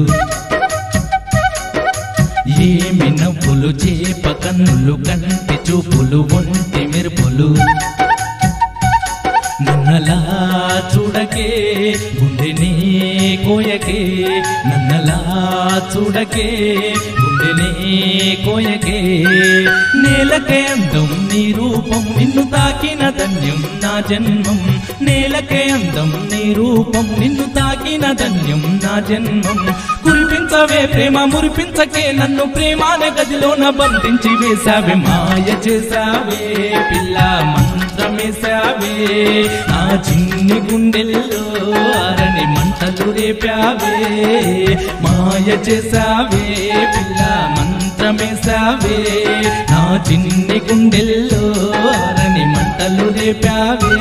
ఏమి నవ్వులు చేప కన్నులు కంటి చూపులు ఒంటి మెరుపులు నన్నలా చూడకే గుండెనే కోయకే నన్నలా చూడకే గుండెనే కోయకే నేలకే అందం నీ రూపం నిన్ను తాకిన ధన్యం నా జన్మం నేలకే అందం నీ రూపం నిన్ను తాకిన ధన్యం నా జన్మం కురిపించవే ప్రేమ మురిపించకే నన్ను ప్రేమాన గదిలోన బంధించి వేసావే మాయ చేసావే పిల్ల మంత్రమేసావే నా చిన్ని గుండెల్లో అరణి మంటలు రేపావే మాయ చేసావే పిల్ల మంత్రమేసావే నా చిన్ని గుండెల్లో అరణి మంటలు రేపావే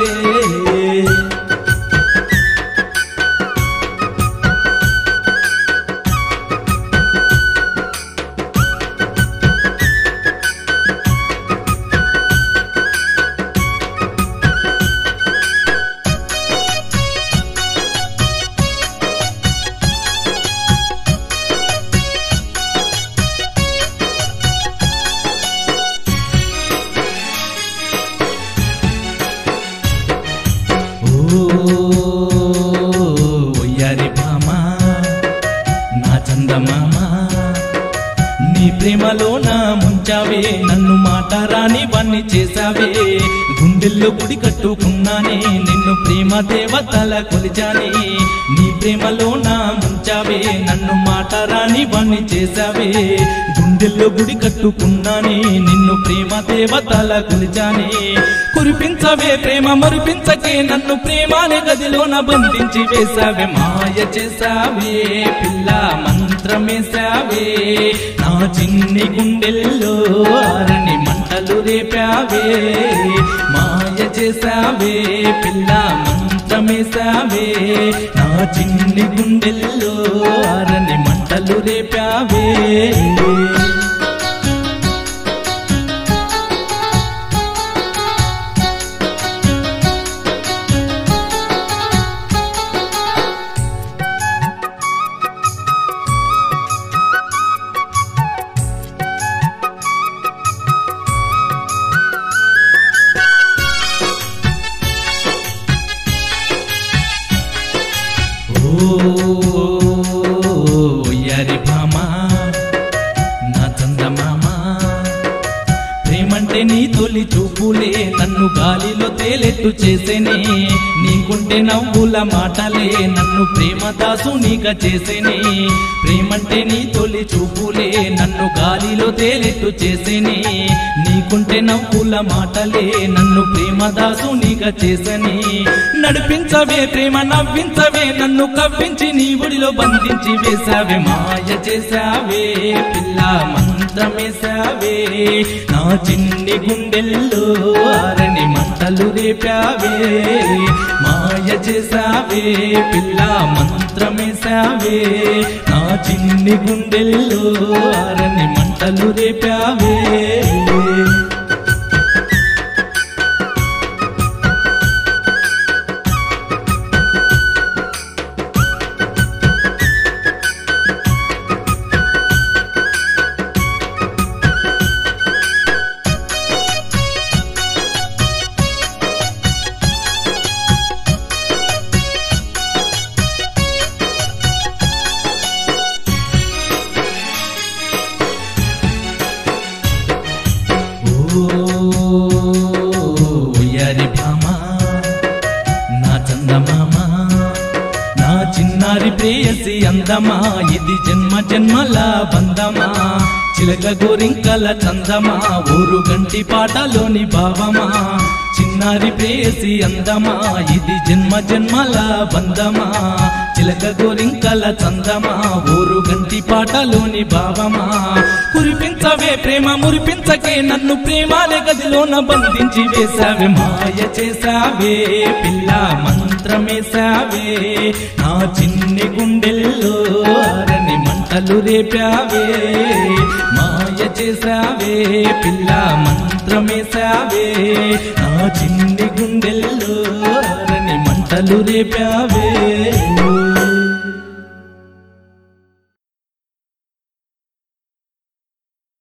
ఓయ్యారి భామ నా చందమామ నీ ప్రేమలో నా ముంచావే నన్ను మాట రాని వన్ని చేసావే గుండెల్లో గుడి కట్టుకున్నానే నిన్ను ప్రేమ దేవతల కొలిచానే నీ ప్రేమలో నా ముంచావే నన్ను మాట రాని వన్ని చేసావే గుండెల్లో గుడి కట్టుకున్నానే నిన్ను ప్రేమ దేవతల కొలిచానే కురిపించవే ప్రేమ మరిపించకే నన్ను ప్రేమానే గదిలోన బంధించి వేసావే మాయ చేసావే పిల్ల మంత్రమేసావే నా చిన్ని గుండెల్లో ఆరని మంటలు రేపావే మాయ చేసావే పిల్ల మంత్రమేసావే నా చిన్ని గుండెల్లో ఆరని మంటలు రేపావే ఓయ్యారి భామ నా చందమామ ప్రేమంటే నీ తొలి చూపులే నన్ను గాలిలో తేలెట్టు చేసేనే నీకుంటే నవ్వుల మాటలే నన్ను ప్రేమ దాసునిగా చేసేనే ప్రేమంటే నీ తొలి చూపులే నన్ను గాలిలో తేలెట్టు చేసేనే నీకుంటే నవ్వుల మాటలే నన్ను ప్రేమ దాసునిగా చేసని నడిపించవే ప్రేమ నవ్వించవే నన్ను కవ్వించి నీ ఒడిలో బంధించి వేసావే మాయ చేసావే పిల్ల మంత్రమేసావే నా చిన్ని గుండెల్లో ఆరని మంటలు రేపావే మాయ చేసావే పిల్ల మంత్రమేసావే నా చిన్ని గుండెల్లో ఆరని మంటలు రేపావే ఓయ్యారి భామ నా చందమామ నా చిన్నారి ప్రేయసి అందమా ఇది జన్మ జన్మల బంధమా చిలక గోరింకల చందమా ఊరు గంటి పాటలోని భావమా చిన్నారి ప్రేయసి అందమా ఇది జన్మ జన్మల బంధమా చిలక గోరింకల చందమా ఊరు గంటి పాటలోని భావమా కురిపించవే ప్రేమ మురిపించకే నన్ను ప్రేమాలే గదిలోన బంధించి వేసావే మాయ చేసావే పిల్ల మంత్రమేసావే నా చిన్ని గుండెల్లో అరణి మంటలు రేపావే మాయ చేసావే పిల్ల మంత్రమేసావే నా చిన్ని గుండెల్లో అరణి మంటలు రేపావే